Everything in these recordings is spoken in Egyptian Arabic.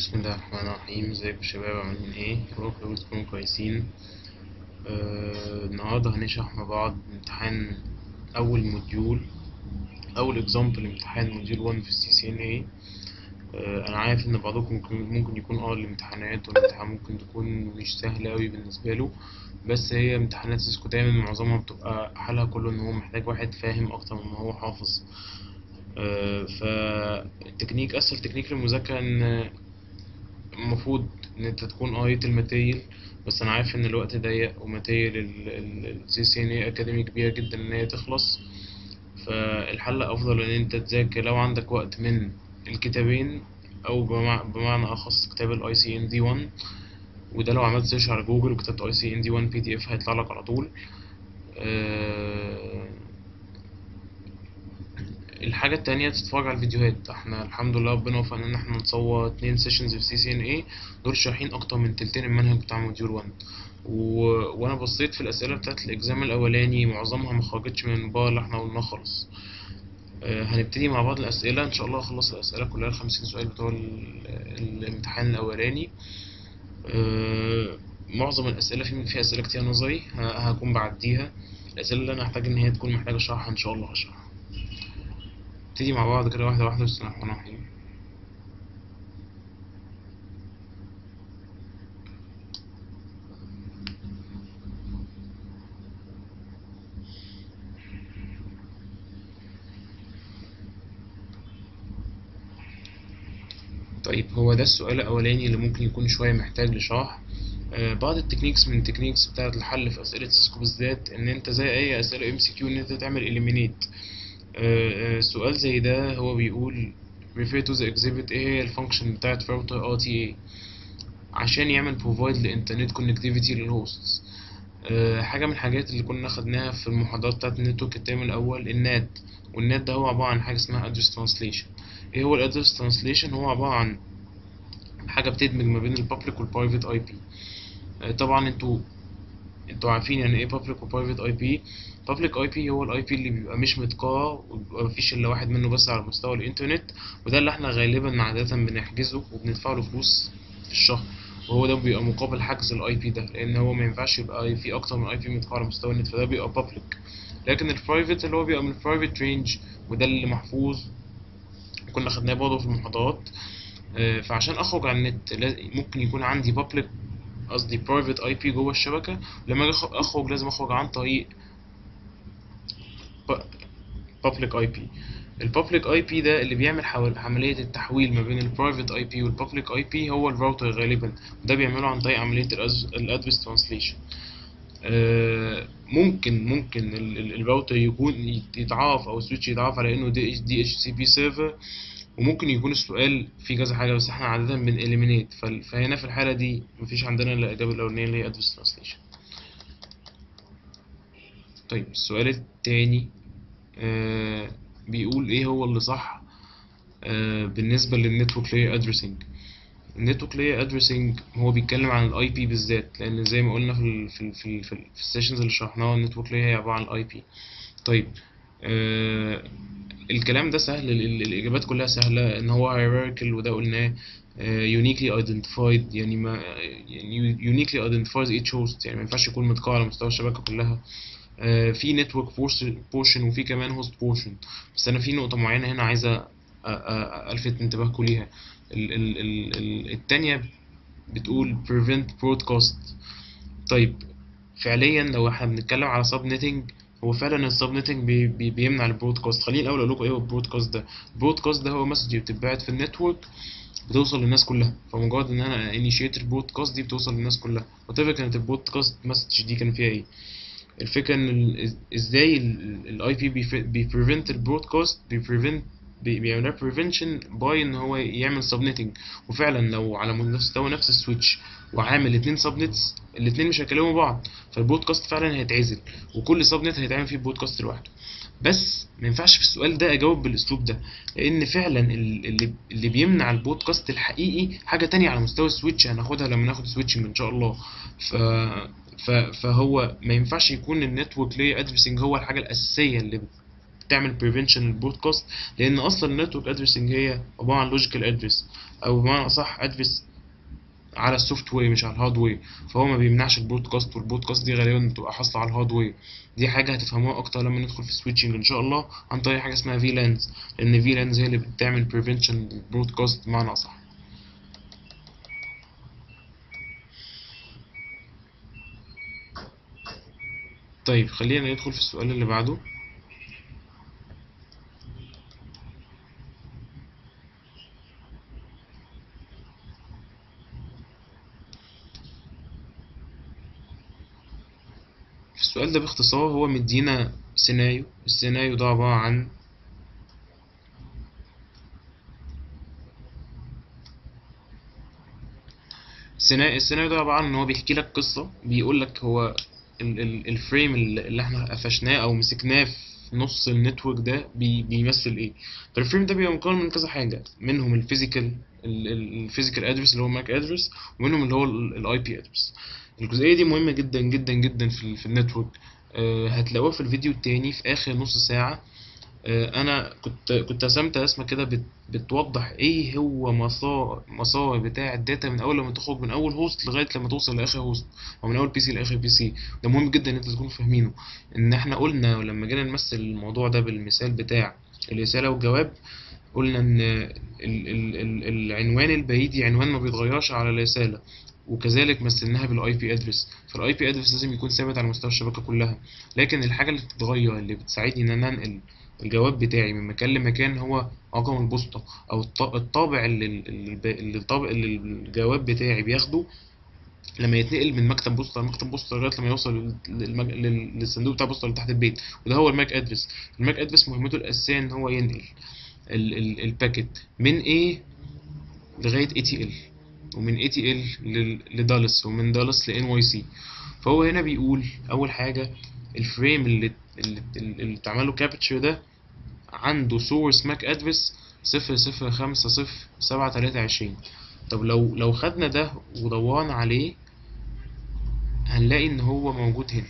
بسم الله الرحمن الرحيم ازيكم يا شباب عاملين ايه يا رب كلكم تكونوا كويسين آه النهارده هنشرح مع بعض امتحان اول موديول اول اكزامبل امتحان موديول 1 في السي سي ان اي انا عارف ان بعضكم ممكن ممكن يكون اه الامتحانات والامتحان ممكن تكون مش سهله قوي بالنسبه له بس هي امتحانات سيسكو دايما معظمها بتبقى حالها كله ان هو محتاج واحد فاهم اكتر مما هو حافظ آه فالتكنيك اسهل تكنيك للمذاكره ان المفروض ان انت تكون قريت الماتيريال بس انا عارف ان الوقت ضيق وماتيريال السي سي ان اي اكاديمي كبيره جدا ان هي تخلص فالحل افضل ان انت تذاكر لو عندك وقت من الكتابين او بمع... بمعنى اخص كتاب الاي سي ان دي 1 وده لو عملت سيرش على جوجل وكتبت اي سي ان دي 1 بي دي اف هيطلع لك على طول أه... الحاجة التانية تتفرج على الفيديوهات احنا الحمد لله ربنا وفقنا ان احنا نصور اتنين سيشنز في سي سي ان اي دول شارحين اكتر من تلتين المنهج بتاع موديول 1 و... وانا بصيت في الاسئلة بتاعت الاكزام الاولاني معظمها ما خرجتش من المبار اللي احنا قلناه خالص أه هنبتدي مع بعض الاسئلة ان شاء الله اخلص الاسئلة كلها الخمسين سؤال بتوع الامتحان الاولاني أه معظم الاسئلة في في اسئلة كتير نظري هكون بعديها الاسئلة اللي انا هحتاج ان هي تكون محتاجة شرح ان شاء الله هشرحها نبتدي مع بعض كده واحدة واحدة بسم الله الرحمن الرحيم طيب هو ده السؤال الأولاني اللي ممكن يكون شوية محتاج لشرح آه بعض التكنيكس من التكنيكس بتاعة الحل في أسئلة سيسكو بالذات إن أنت زي أي أسئلة ام سي كيو إن أنت تعمل إليمينيت آه سؤال زي ده هو بيقول refer to the exhibit ايه هي الفانكشن بتاعت router RTA عشان يعمل provide لإنترنت connectivity للهوستس أه حاجة من الحاجات اللي كنا خدناها في المحاضرات بتاعت النتورك الترم الأول النات والنات ده هو عبارة عن حاجة اسمها address translation ايه هو ال address translation هو عبارة عن حاجة بتدمج ما بين ال public وال private IP أه طبعا انتوا انتوا عارفين يعني ايه public و private IP public IP هو الاي بي اللي بيبقى مش متقاع وبيبقى مفيش الا واحد منه بس على مستوى الانترنت وده اللي احنا غالبا عادة بنحجزه وبندفع له فلوس في الشهر وهو ده بيبقى مقابل حجز الاي بي ده لان هو ما ينفعش يبقى في اكتر من اي بي متقاع على مستوى النت فده بيبقى public لكن البرايفت اللي هو بيبقى من البرايفت رينج وده اللي محفوظ كنا خدناه برضه في المحاضرات فعشان اخرج عن النت ممكن يكون عندي public قصدي برايفت اي بي جوه الشبكه لما اجي اخرج لازم اخرج عن طريق public IP البابليك اي بي ده اللي بيعمل حول عملية التحويل ما بين البرايفت اي بي والبابليك اي بي هو الراوتر غالبا ده بيعمله عن طريق عملية الادرس ترانسليشن ممكن ممكن الراوتر يكون يتعرف او السويتش يتعرف على انه دي دي اتش سي بي سيرفر وممكن يكون السؤال فيه كذا حاجة بس احنا عادة بن eliminate فهنا في الحالة دي مفيش عندنا الا الإجابة الأولانية اللي هي adverse translation طيب السؤال التاني آه بيقول ايه هو اللي صح آه بالنسبة للنتورك لاير ادريسنج النتورك لاير ادريسنج هو بيتكلم عن الاي بي بالذات لان زي ما قلنا في ال في ال في, ال في, ال في السيشنز اللي شرحناها النتورك لاير هي عبارة عن الاي بي طيب آه الكلام ده سهل الاجابات كلها سهلة ان هو hierarchical وده قلناه uniquely identified يعني ما يعني uniquely identifies each host يعني ما ينفعش يكون متقاع على مستوى الشبكة كلها Uh, في نتورك بورشن وفي كمان هوست بورشن بس انا في نقطه معينه هنا عايزه الفت انتباهكم ليها ال ال ال ال التانية بتقول prevent broadcast طيب فعليا لو احنا بنتكلم على سب نتنج هو فعلا السب نتنج بي بي بيمنع البرودكاست خليني الاول اقول لكم ايه هو البرودكاست ده البرودكاست ده هو مسج بتتبعت في النتورك بتوصل للناس كلها فمجرد ان انا انيشيت البرودكاست دي بتوصل للناس كلها وات كانت البرودكاست مسج دي كان فيها ايه الفكرة ان ازاي الاي بي بيبريفنت البرودكاست بيبريفنت بيعمل بريفنشن باي ان هو يعمل سبنتنج وفعلا لو على مستوى نفس السويتش وعامل اتنين سبنتس الاتنين مش هيكلموا بعض فالبودكاست فعلا هيتعزل وكل سبنت هيتعمل فيه بودكاست لوحده بس ما ينفعش في السؤال ده اجاوب بالاسلوب ده لان فعلا اللي اللي بيمنع البودكاست الحقيقي حاجه تانية على مستوى السويتش هناخدها لما ناخد سويتشنج ان شاء الله ف فهو ما ينفعش يكون النتورك لاير ادريسنج هو الحاجه الاساسيه اللي بتعمل بريفنشن للبرودكاست لان اصلا النتورك ادريسنج هي عباره عن لوجيكال ادرس او بمعنى اصح ادرس على السوفت وير مش على الهارد وير فهو ما بيمنعش البودكاست والبودكاست دي غالبا بتبقى حاصله على الهارد وير دي حاجه هتفهموها اكتر لما ندخل في السويتشنج ان شاء الله عن طريق حاجه اسمها في لانز لان في لانز هي اللي بتعمل بريفنشن للبرودكاست بمعنى اصح طيب خلينا ندخل في السؤال اللي بعده السؤال ده باختصار هو مدينا سيناريو السيناريو ده عبارة عن السيناريو السيناريو ده عبارة عن ان هو بيحكي لك قصة بيقول لك هو ال ال الفريم اللي اللي احنا قفشناه او مسكناه في نص النتورك ده بي بيمثل ايه فالفريم ده بيبقى مكون من كذا حاجة منهم الفيزيكال الفيزيكال ادرس اللي هو ماك ادرس ومنهم اللي هو الاي بي ادرس الجزئية دي مهمة جدا جدا جدا في, ال- في النتورك آه، هتلاقوها في الفيديو التاني في آخر نص ساعة آه، أنا كنت كنت رسمت رسمة كده بت بتوضح إيه هو مسار مسار بتاع الداتا من أول لما تخرج من أول هوست لغاية لما توصل لآخر هوست أو من أول بي سي لآخر بي سي ده مهم جدا إن أنتوا تكونوا فاهمينه إن إحنا قلنا لما جينا نمثل الموضوع ده بالمثال بتاع الرسالة والجواب قلنا إن ال ال ال العنوان البريدي عنوان ما بيتغيرش على الرسالة وكذلك مثلناها بالاي بي ادرس فالاي بي ادرس لازم يكون ثابت على مستوى الشبكه كلها لكن الحاجه اللي بتتغير اللي بتساعدني ان انا انقل الجواب بتاعي من مكان لمكان هو رقم البوسطه او الط- الطابع اللي اللي اللي الطابع اللي الجواب بتاعي بياخده لما يتنقل من مكتب بوسطه لمكتب بوسطه لغايه لما يوصل للمج... لل- للصندوق بتاع البوسطه اللي تحت البيت وده هو الماك ادرس الماك ادرس مهمته الاساسيه ان هو ينقل ال... ال... الباكيت من A لغايه ATL ومن ATL لل- لدالاس ومن دالاس ل NYC فهو هنا بيقول أول حاجة الفريم اللي اللي, اللي اتعمل له كابتشر ده عنده سورس ماك ادرس صفر صفر خمسة صفر سبعة تلاتة عشرين طب لو لو خدنا ده ودورنا عليه هنلاقي إن هو موجود هنا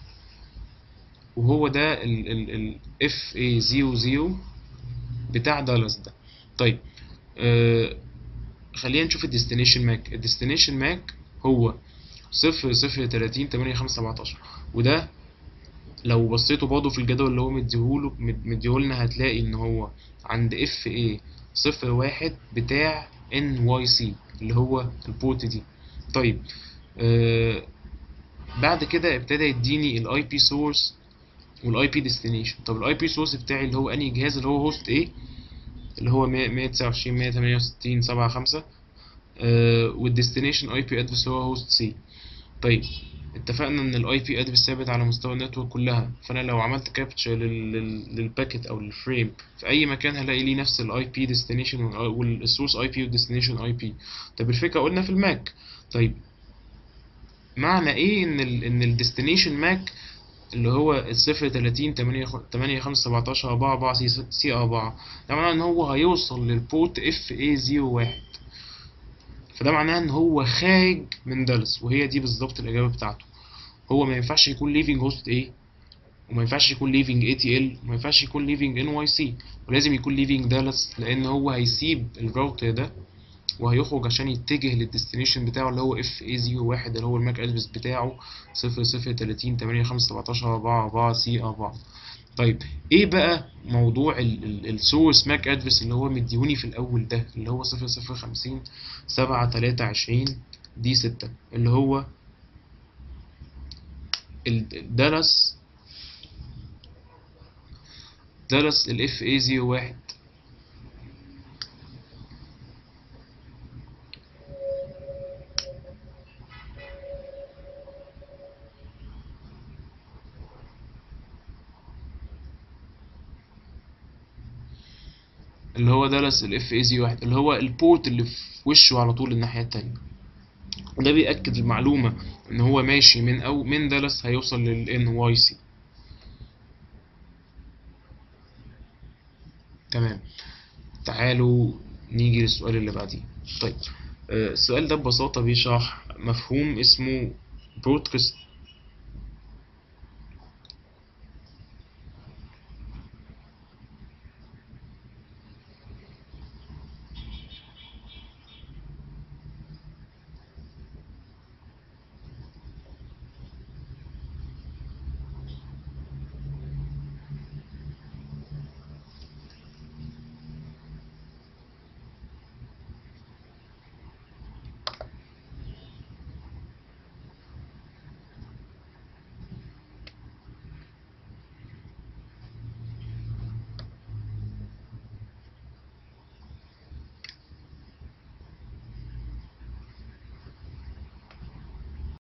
وهو ده ال ال ال FA00 بتاع دالاس ده طيب آه خلينا نشوف الديستنيشن ماك الديستنيشن ماك هو صفر صفر تلاتين تمانية خمسة سبعتاشر وده لو بصيتوا برضه في الجدول اللي هو مديهوله مد- مديهولنا هتلاقي ان هو عند اف اي صفر واحد بتاع ان واي سي اللي هو البورت دي طيب آه بعد كده ابتدى يديني الاي بي سورس والاي بي ديستنيشن طب الاي بي سورس بتاعي اللي هو انهي جهاز اللي هو هوست ايه اللي هو 129 168 75 آه والديستنيشن اي بي ادرس هو هوست سي طيب اتفقنا ان الاي بي ادرس ثابت على مستوى النتورك كلها فانا لو عملت كابتشر للباكيت او للفريم في اي مكان هلاقي ليه نفس الاي بي ديستنيشن والسورس اي بي والديستنيشن اي بي طب الفكره قلنا في الماك طيب معنى ايه ان ال ان الديستنيشن ماك اللي هو الصفر تلاتين تمانية خ- تمانية خمسة سبعتاشر أربعة أربعة سي سي أربعة ده معناه إن هو هيوصل للبورت اف اي زيرو واحد فده معناه إن هو خارج من دالاس وهي دي بالظبط الإجابة بتاعته هو ما ينفعش يكون ليفينج هوست ايه وما ينفعش يكون ليفينج اي تي ال وما ينفعش يكون ليفينج ان واي سي ولازم يكون ليفينج دالاس لأن هو هيسيب الراوتر ده وهيخرج عشان يتجه للديستنيشن بتاعه اللي هو اف اي زيرو واحد اللي هو الماك ادرس بتاعه صفر صفر تلاتين تمانية خمسة سبعتاشر أربعة أربعة سي أربعة طيب ايه بقى موضوع السورس ماك ادرس اللي هو مديوني في الاول ده اللي هو صفر صفر خمسين سبعة تلاتة عشرين دي ستة اللي هو ال- دالاس دالاس الاف اي زيرو واحد اللي هو دالاس الاف اي زي واحد اللي هو البورت اللي في وشه على طول الناحية التانية وده بيأكد المعلومة ان هو ماشي من او من دالاس هيوصل لل واي سي تمام تعالوا نيجي للسؤال اللي بعديه طيب آه، السؤال ده ببساطة بيشرح مفهوم اسمه broadcast